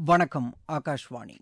வணக்கம் ஆகாஷ்வாணி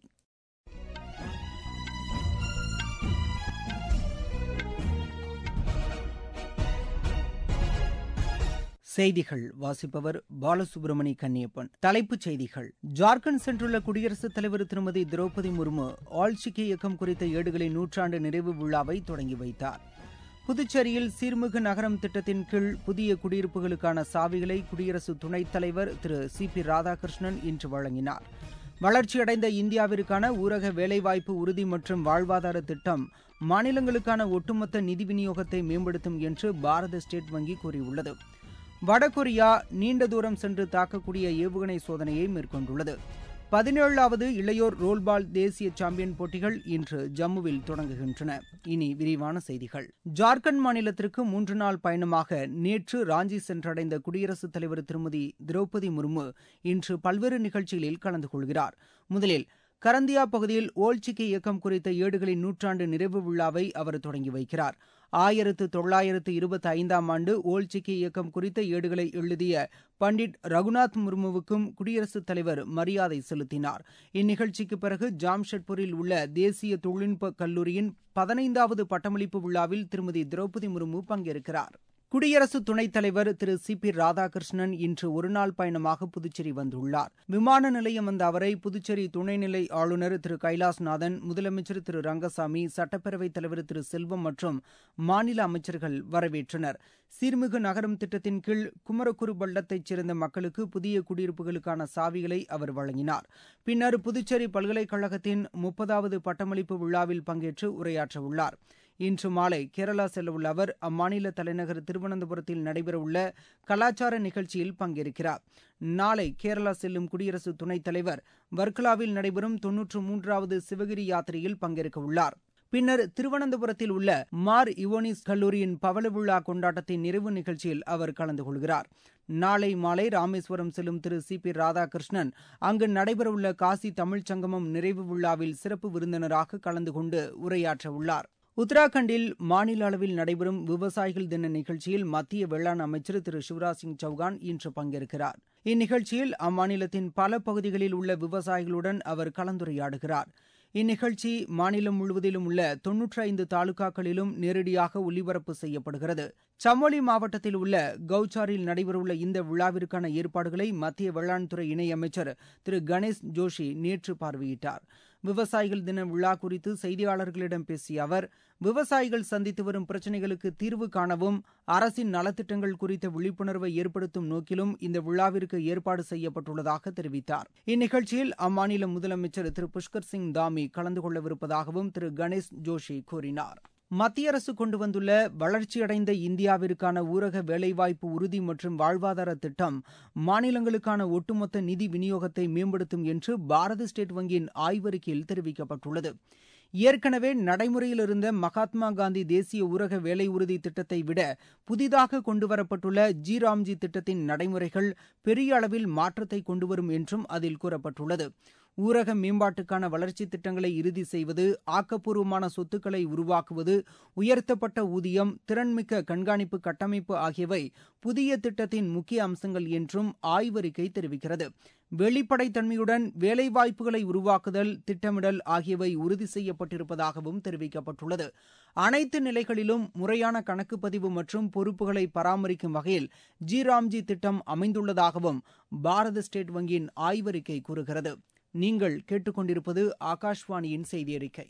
செய்திகள் வாசிப்பவர் பாலசுப்ரமணி கன்னியப்பன் தலைப்புச் செய்திகள் ஜார்க்கண்ட் சென்றுள்ள குடியரசுத் தலைவர் திருமதி திரௌபதி முர்மு ஆள்சிக்கி இயக்கம் குறித்த ஏடுகளின் நூற்றாண்டு நிறைவு விழாவை தொடங்கி வைத்தார் புதுச்சேரியில் சீர்மிகு நகரம் திட்டத்தின் கீழ் புதிய குடியிருப்புகளுக்கான சாவிகளை குடியரசு துணைத் தலைவர் திரு சி பி ராதாகிருஷ்ணன் இன்று வழங்கினார் வளர்ச்சியடைந்த இந்தியாவிற்கான ஊரக வேலைவாய்ப்பு உறுதி மற்றும் வாழ்வாதார திட்டம் மாநிலங்களுக்கான ஒட்டுமொத்த நிதி விநியோகத்தை மேம்படுத்தும் என்று பாரத ஸ்டேட் வங்கி கூறியுள்ளது வடகொரியா நீண்ட தூரம் சென்று தாக்கக்கூடிய ஏவுகணை சோதனையை மேற்கொண்டுள்ளது பதினேழாவது இளையோர் ரோல்பால் தேசிய சாம்பியன் போட்டிகள் இன்று ஜம்முவில் தொடங்குகின்றன இனி விரிவான செய்திகள் ஜார்க்கண்ட் மாநிலத்திற்கு மூன்று நாள் பயணமாக நேற்று ராஞ்சி சென்றடைந்த குடியரசுத் தலைவர் திருமதி திரௌபதி முர்மு இன்று பல்வேறு நிகழ்ச்சிகளில் கலந்து கொள்கிறார் முதலில் கரந்தியா பகுதியில் ஓல்சிக்கி இயக்கம் குறித்த ஏடுகளின் நூற்றாண்டு நிறைவு விழாவை அவர் தொடங்கி வைக்கிறார் ஆயிரத்து தொள்ளாயிரத்து இருபத்தி ஐந்தாம் ஆண்டு ஓல்சிக்கி இயக்கம் குறித்த ஏடுகளை எழுதிய பண்டிட் ரகுநாத் முர்முவுக்கும் குடியரசுத் தலைவர் மரியாதை செலுத்தினார் இந்நிகழ்ச்சிக்கு பிறகு ஜாம்ஷெட்பூரில் உள்ள தேசிய தொழில்நுட்ப கல்லூரியின் பதினைந்தாவது பட்டமளிப்பு விழாவில் திருமதி திரௌபதி முர்மு பங்கேற்கிறார் குடியரசு துணைத் தலைவர் திரு சி பி ராதாகிருஷ்ணன் இன்று ஒருநாள் பயணமாக புதுச்சேரி வந்துள்ளார் விமான நிலையம் வந்த அவரை புதுச்சேரி துணைநிலை ஆளுநர் திரு கைலாஸ்நாதன் முதலமைச்சர் திரு ரங்கசாமி சட்டப்பேரவைத் தலைவர் திரு செல்வம் மற்றும் மாநில அமைச்சர்கள் வரவேற்றனர் சீர்மிகு நகரம் திட்டத்தின் கீழ் குமரகுரு பள்ளத்தைச் சேர்ந்த மக்களுக்கு புதிய குடியிருப்புகளுக்கான சாவிகளை அவர் வழங்கினார் பின்னர் புதுச்சேரி பல்கலைக்கழகத்தின் முப்பதாவது பட்டமளிப்பு விழாவில் பங்கேற்று உரையாற்றவுள்ளார் இன்று மாலை கேரளா செல்லவுள்ள அவர் அம்மாநில தலைநகர் திருவனந்தபுரத்தில் நடைபெறவுள்ள கலாச்சார நிகழ்ச்சியில் பங்கேற்கிறார் நாளை கேரளா செல்லும் குடியரசு துணைத் தலைவர் வர்க்கலாவில் நடைபெறும் தொன்னூற்று மூன்றாவது சிவகிரி யாத்திரையில் பங்கேற்கவுள்ளார் பின்னர் திருவனந்தபுரத்தில் உள்ள மார் இவோனிஸ் கல்லூரியின் பவள விழா கொண்டாட்டத்தின் நிறைவு நிகழ்ச்சியில் அவர் கலந்து கொள்கிறார் நாளை மாலை ராமேஸ்வரம் செல்லும் திரு சி பி ராதாகிருஷ்ணன் அங்கு நடைபெறவுள்ள காசி தமிழ்ச் சங்கமம் நிறைவு விழாவில் சிறப்பு விருந்தினராக கலந்து கொண்டு உரையாற்றவுள்ளார் உத்தராகண்டில் மாநில அளவில் நடைபெறும் விவசாயிகள் தின நிகழ்ச்சியில் மத்திய வேளாண் அமைச்சர் திரு சிவராஜ் சிங் சௌகான் இன்று பங்கேற்கிறார் இந்நிகழ்ச்சியில் அம்மாநிலத்தின் பல பகுதிகளில் உள்ள விவசாயிகளுடன் அவர் கலந்துரையாடுகிறார் இந்நிகழ்ச்சி மாநிலம் முழுவதிலும் உள்ள தொன்னூற்றி ஐந்து தாலுகாக்களிலும் நேரடியாக ஒலிபரப்பு செய்யப்படுகிறது சமோலி மாவட்டத்தில் உள்ள கவுச்சாரில் நடைபெறவுள்ள இந்த விழாவிற்கான ஏற்பாடுகளை மத்திய வேளாண் துறை இணையமைச்சர் திரு கணேஷ் ஜோஷி நேற்று பார்வையிட்டார் விவசாயிகள் தின விழா குறித்து செய்தியாளர்களிடம் பேசிய அவர் விவசாயிகள் சந்தித்து வரும் பிரச்சினைகளுக்கு தீர்வு காணவும் அரசின் நலத்திட்டங்கள் குறித்த விழிப்புணர்வை ஏற்படுத்தும் நோக்கிலும் இந்த விழாவிற்கு ஏற்பாடு செய்யப்பட்டுள்ளதாக தெரிவித்தார் இந்நிகழ்ச்சியில் அம்மாநில முதலமைச்சர் திரு புஷ்கர் சிங் தாமி கலந்து கொள்ளவிருப்பதாகவும் திரு கணேஷ் ஜோஷி கூறினார் மத்திய அரசு கொண்டு வந்துள்ள வளர்ச்சியடைந்த இந்தியாவிற்கான ஊரக வேலைவாய்ப்பு உறுதி மற்றும் வாழ்வாதார திட்டம் மாநிலங்களுக்கான ஒட்டுமொத்த நிதி விநியோகத்தை மேம்படுத்தும் என்று பாரத ஸ்டேட் வங்கியின் ஆய்வறிக்கையில் தெரிவிக்கப்பட்டுள்ளது ஏற்கனவே நடைமுறையில் இருந்த மகாத்மா காந்தி தேசிய ஊரக வேலை உறுதி திட்டத்தை விட புதிதாக கொண்டுவரப்பட்டுள்ள ஜி ராம்ஜி திட்டத்தின் நடைமுறைகள் பெரிய அளவில் மாற்றத்தை கொண்டுவரும் என்றும் அதில் கூறப்பட்டுள்ளது ஊரக மேம்பாட்டுக்கான வளர்ச்சி திட்டங்களை இறுதி செய்வது ஆக்கப்பூர்வமான சொத்துக்களை உருவாக்குவது உயர்த்தப்பட்ட ஊதியம் திறன்மிக்க கண்காணிப்பு கட்டமைப்பு ஆகியவை புதிய திட்டத்தின் முக்கிய அம்சங்கள் என்றும் ஆய்வறிக்கை தெரிவிக்கிறது வெளிப்படைத்தன்மையுடன் வேலைவாய்ப்புகளை உருவாக்குதல் திட்டமிடல் ஆகியவை உறுதி செய்யப்பட்டிருப்பதாகவும் தெரிவிக்கப்பட்டுள்ளது அனைத்து நிலைகளிலும் முறையான கணக்கு பதிவு மற்றும் பொறுப்புகளை பராமரிக்கும் வகையில் ஜி ராம்ஜி திட்டம் அமைந்துள்ளதாகவும் பாரத ஸ்டேட் வங்கியின் ஆய்வறிக்கை கூறுகிறது நீங்கள் கேட்டுக்கொண்டிருப்பது ஆகாஷ்வாணியின் செய்தி அறிக்கை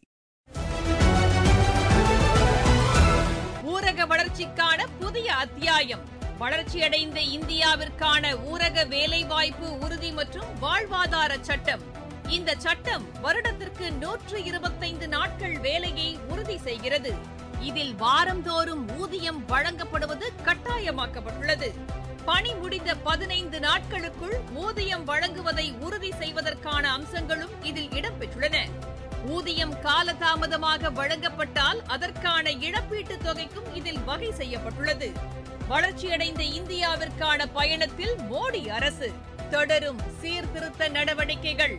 ஊரக வளர்ச்சிக்கான புதிய அத்தியாயம் வளர்ச்சியடைந்த இந்தியாவிற்கான ஊரக வேலைவாய்ப்பு உறுதி மற்றும் வாழ்வாதார சட்டம் இந்த சட்டம் வருடத்திற்கு நூற்று இருபத்தைந்து நாட்கள் வேலையை உறுதி செய்கிறது இதில் வாரந்தோறும் ஊதியம் வழங்கப்படுவது கட்டாயமாக்கப்பட்டுள்ளது பணி முடிந்த பதினைந்து நாட்களுக்குள் ஊதியம் வழங்குவதை உறுதி செய்வதற்கான அம்சங்களும் இதில் இடம்பெற்றுள்ளன ஊதியம் காலதாமதமாக வழங்கப்பட்டால் அதற்கான இழப்பீட்டுத் தொகைக்கும் இதில் வகை செய்யப்பட்டுள்ளது வளர்ச்சியடைந்த இந்தியாவிற்கான பயணத்தில் மோடி அரசு தொடரும் சீர்திருத்த நடவடிக்கைகள்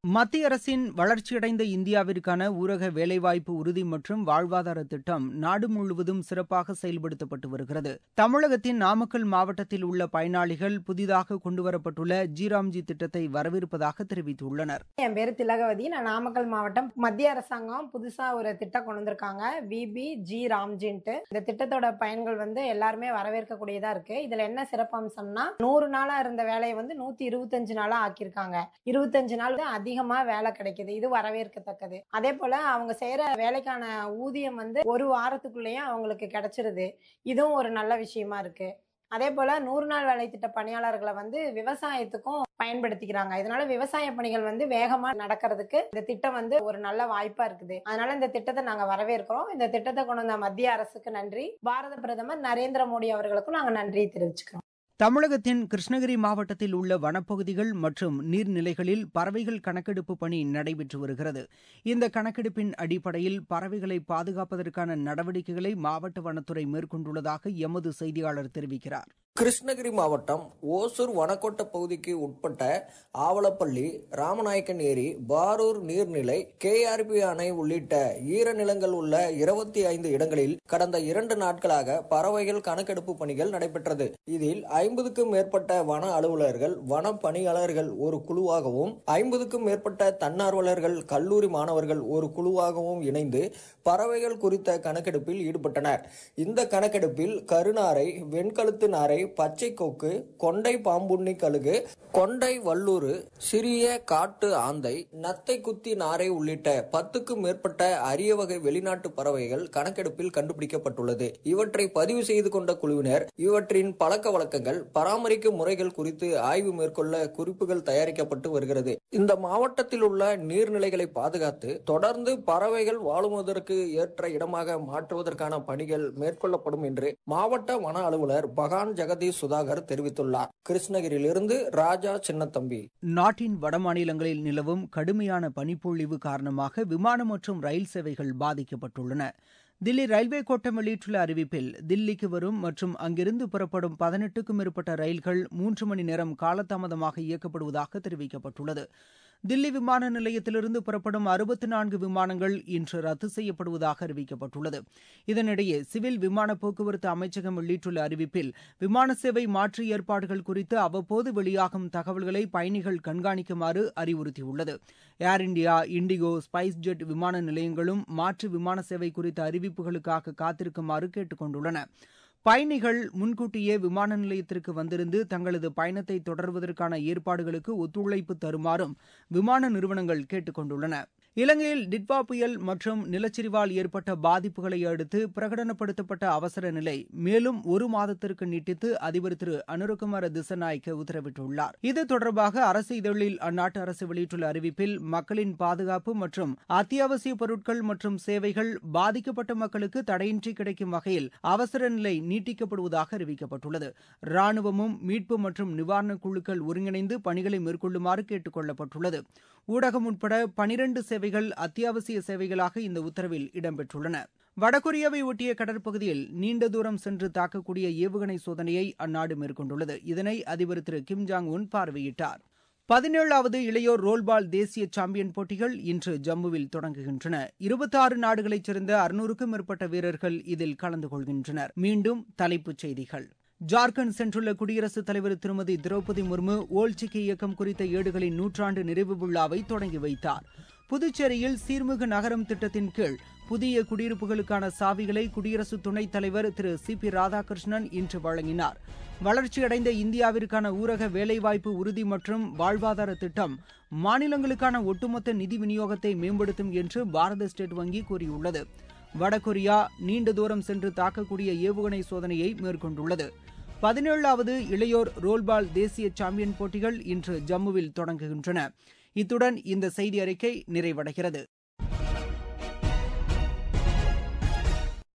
மத்திய அரசின் வளர்ச்சியடைந்த இந்தியாவிற்கான ஊரக வேலைவாய்ப்பு உறுதி மற்றும் வாழ்வாதார திட்டம் நாடு முழுவதும் சிறப்பாக செயல்படுத்தப்பட்டு வருகிறது தமிழகத்தின் நாமக்கல் மாவட்டத்தில் உள்ள பயனாளிகள் புதிதாக கொண்டுவரப்பட்டுள்ள ஜிராம்ஜி திட்டத்தை வரவேற்பதாக தெரிவித்துள்ளனர் என் பேரு திலகவதி நான் நாமக்கல் மாவட்டம் மத்திய அரசாங்கம் புதுசா ஒரு திட்டம் கொண்டு வந்திருக்காங்க விபி ஜி ராம்ஜின்ட்டு இந்த திட்டத்தோட பயன்கள் வந்து எல்லாருமே வரவேற்கக்கூடியதா இருக்கு இதுல என்ன சிறப்பம்சம்னா நூறு நாளா இருந்த வேலையை வந்து நூத்தி இருபத்தஞ்சு நாளா ஆக்கியிருக்காங்க இருபத்தஞ்சு நாள் வந்து அதிகமா வேலை கிடைக்குது இது வரவேற்கத்தக்கது அதே போல அவங்க செய்யற வேலைக்கான ஊதியம் வந்து ஒரு வாரத்துக்குள்ளேயே அவங்களுக்கு கிடைச்சிருது இதுவும் ஒரு நல்ல விஷயமா இருக்கு அதே போல நூறு நாள் வேலை திட்ட பணியாளர்களை வந்து விவசாயத்துக்கும் பயன்படுத்திக்கிறாங்க இதனால விவசாய பணிகள் வந்து வேகமா நடக்கிறதுக்கு இந்த திட்டம் வந்து ஒரு நல்ல வாய்ப்பா இருக்குது அதனால இந்த திட்டத்தை நாங்க வரவேற்கிறோம் இந்த திட்டத்தை கொண்டு வந்த மத்திய அரசுக்கு நன்றி பாரத பிரதமர் நரேந்திர மோடி அவர்களுக்கும் நாங்க நன்றி தெரிவிச்சுக்கிறோம் தமிழகத்தின் கிருஷ்ணகிரி மாவட்டத்தில் உள்ள வனப்பகுதிகள் மற்றும் நீர்நிலைகளில் பறவைகள் கணக்கெடுப்பு பணி நடைபெற்று வருகிறது இந்த கணக்கெடுப்பின் அடிப்படையில் பறவைகளை பாதுகாப்பதற்கான நடவடிக்கைகளை மாவட்ட வனத்துறை மேற்கொண்டுள்ளதாக எமது செய்தியாளர் தெரிவிக்கிறார் கிருஷ்ணகிரி மாவட்டம் ஓசூர் வனக்கோட்ட பகுதிக்கு உட்பட்ட ஆவலப்பள்ளி ராமநாயக்கன் ஏரி பாரூர் நீர்நிலை கேஆர்பி அணை உள்ளிட்ட ஈரநிலங்கள் உள்ள இருபத்தி ஐந்து இடங்களில் கடந்த இரண்டு நாட்களாக பறவைகள் கணக்கெடுப்பு பணிகள் நடைபெற்றது இதில் ஐம்பதுக்கும் மேற்பட்ட வன அலுவலர்கள் வன பணியாளர்கள் ஒரு குழுவாகவும் ஐம்பதுக்கும் மேற்பட்ட தன்னார்வலர்கள் கல்லூரி மாணவர்கள் ஒரு குழுவாகவும் இணைந்து பறவைகள் குறித்த கணக்கெடுப்பில் ஈடுபட்டனர் இந்த கணக்கெடுப்பில் கருநாரை வெண்கழுத்து நாரை பச்சை கொக்கு கொண்டை பாம்புண்ணி கழுகு கொண்டை வல்லூறு சிறிய காட்டு ஆந்தை நத்தை குத்தி நாரை உள்ளிட்ட பத்துக்கும் மேற்பட்ட அரிய வகை வெளிநாட்டு பறவைகள் கணக்கெடுப்பில் கண்டுபிடிக்கப்பட்டுள்ளது இவற்றை பதிவு செய்து கொண்ட குழுவினர் இவற்றின் பழக்க வழக்கங்கள் பராமரிக்கும் முறைகள் குறித்து ஆய்வு மேற்கொள்ள குறிப்புகள் தயாரிக்கப்பட்டு வருகிறது இந்த மாவட்டத்தில் உள்ள நீர்நிலைகளை பாதுகாத்து தொடர்ந்து பறவைகள் வாழுவதற்கு ஏற்ற இடமாக மாற்றுவதற்கான பணிகள் மேற்கொள்ளப்படும் என்று மாவட்ட வன அலுவலர் பகான் ஜெகதீஷ் சுதாகர் தெரிவித்துள்ளார் கிருஷ்ணகிரியிலிருந்து ராஜா சின்னத்தம்பி நாட்டின் வடமாநிலங்களில் நிலவும் கடுமையான பனிப்பொழிவு காரணமாக விமானம் மற்றும் ரயில் சேவைகள் பாதிக்கப்பட்டுள்ளன தில்லி ரயில்வே கோட்டம் வெளியிட்டுள்ள அறிவிப்பில் தில்லிக்கு வரும் மற்றும் அங்கிருந்து புறப்படும் பதினெட்டுக்கும் மேற்பட்ட ரயில்கள் மூன்று மணி நேரம் காலதாமதமாக இயக்கப்படுவதாக தெரிவிக்கப்பட்டுள்ளது தில்லி விமான நிலையத்திலிருந்து புறப்படும் அறுபத்தி நான்கு விமானங்கள் இன்று ரத்து செய்யப்படுவதாக அறிவிக்கப்பட்டுள்ளது இதனிடையே சிவில் விமான போக்குவரத்து அமைச்சகம் வெளியிட்டுள்ள அறிவிப்பில் விமான சேவை மாற்று ஏற்பாடுகள் குறித்து அவ்வப்போது வெளியாகும் தகவல்களை பயணிகள் கண்காணிக்குமாறு அறிவுறுத்தியுள்ளது Air India IndiGo SpiceJet விமான நிலையங்களும் மாற்று விமான சேவை குறித்த அறிவிப்புகளுக்காக காத்திருக்குமாறு கேட்டுக் கொண்டுள்ளன பயணிகள் முன்கூட்டியே விமான நிலையத்திற்கு வந்திருந்து தங்களது பயணத்தை தொடர்வதற்கான ஏற்பாடுகளுக்கு ஒத்துழைப்பு தருமாறும் விமான நிறுவனங்கள் கேட்டுக் கொண்டுள்ளன இலங்கையில் டிட்வா புயல் மற்றும் நிலச்சரிவால் ஏற்பட்ட பாதிப்புகளை அடுத்து பிரகடனப்படுத்தப்பட்ட அவசர நிலை மேலும் ஒரு மாதத்திற்கு நீட்டித்து அதிபர் திரு அனுரகுமார திசநாயக்க உத்தரவிட்டுள்ளார் இது தொடர்பாக அரசு இதழில் அந்நாட்டு அரசு வெளியிட்டுள்ள அறிவிப்பில் மக்களின் பாதுகாப்பு மற்றும் அத்தியாவசிய பொருட்கள் மற்றும் சேவைகள் பாதிக்கப்பட்ட மக்களுக்கு தடையின்றி கிடைக்கும் வகையில் அவசர நிலை நீட்டிக்கப்படுவதாக அறிவிக்கப்பட்டுள்ளது ராணுவமும் மீட்பு மற்றும் நிவாரணக் குழுக்கள் ஒருங்கிணைந்து பணிகளை மேற்கொள்ளுமாறு கேட்டுக் கொள்ளப்பட்டுள்ளது ஊடகம் உட்பட பனிரண்டு சேவைகள் அத்தியாவசிய சேவைகளாக இந்த உத்தரவில் இடம்பெற்றுள்ளன வடகொரியாவை ஒட்டிய கடற்பகுதியில் நீண்ட தூரம் சென்று தாக்கக்கூடிய ஏவுகணை சோதனையை அந்நாடு மேற்கொண்டுள்ளது இதனை அதிபர் திரு கிம் ஜாங் உன் பார்வையிட்டார் பதினேழாவது இளையோர் ரோல்பால் தேசிய சாம்பியன் போட்டிகள் இன்று ஜம்முவில் தொடங்குகின்றன இருபத்தாறு நாடுகளைச் சேர்ந்த அறுநூறுக்கும் மேற்பட்ட வீரர்கள் இதில் கலந்து கொள்கின்றனர் மீண்டும் தலைப்புச் செய்திகள் ஜார்க்கண்ட் சென்றுள்ள குடியரசுத் தலைவர் திருமதி திரௌபதி முர்மு ஓல்சிக்கு இயக்கம் குறித்த ஏடுகளின் நூற்றாண்டு நிறைவு விழாவை தொடங்கி வைத்தார் புதுச்சேரியில் சீர்மிகு நகரம் திட்டத்தின் கீழ் புதிய குடியிருப்புகளுக்கான சாவிகளை குடியரசு துணைத் தலைவர் திரு சி பி ராதாகிருஷ்ணன் இன்று வழங்கினார் வளர்ச்சியடைந்த இந்தியாவிற்கான ஊரக வேலைவாய்ப்பு உறுதி மற்றும் வாழ்வாதார திட்டம் மாநிலங்களுக்கான ஒட்டுமொத்த நிதி விநியோகத்தை மேம்படுத்தும் என்று பாரத ஸ்டேட் வங்கி கூறியுள்ளது வடகொரியா நீண்ட தூரம் சென்று தாக்கக்கூடிய ஏவுகணை சோதனையை மேற்கொண்டுள்ளது பதினேழாவது இளையோர் ரோல்பால் தேசிய சாம்பியன் போட்டிகள் இன்று ஜம்முவில் தொடங்குகின்றன இத்துடன் இந்த செய்தி அறிக்கை நிறைவடைகிறது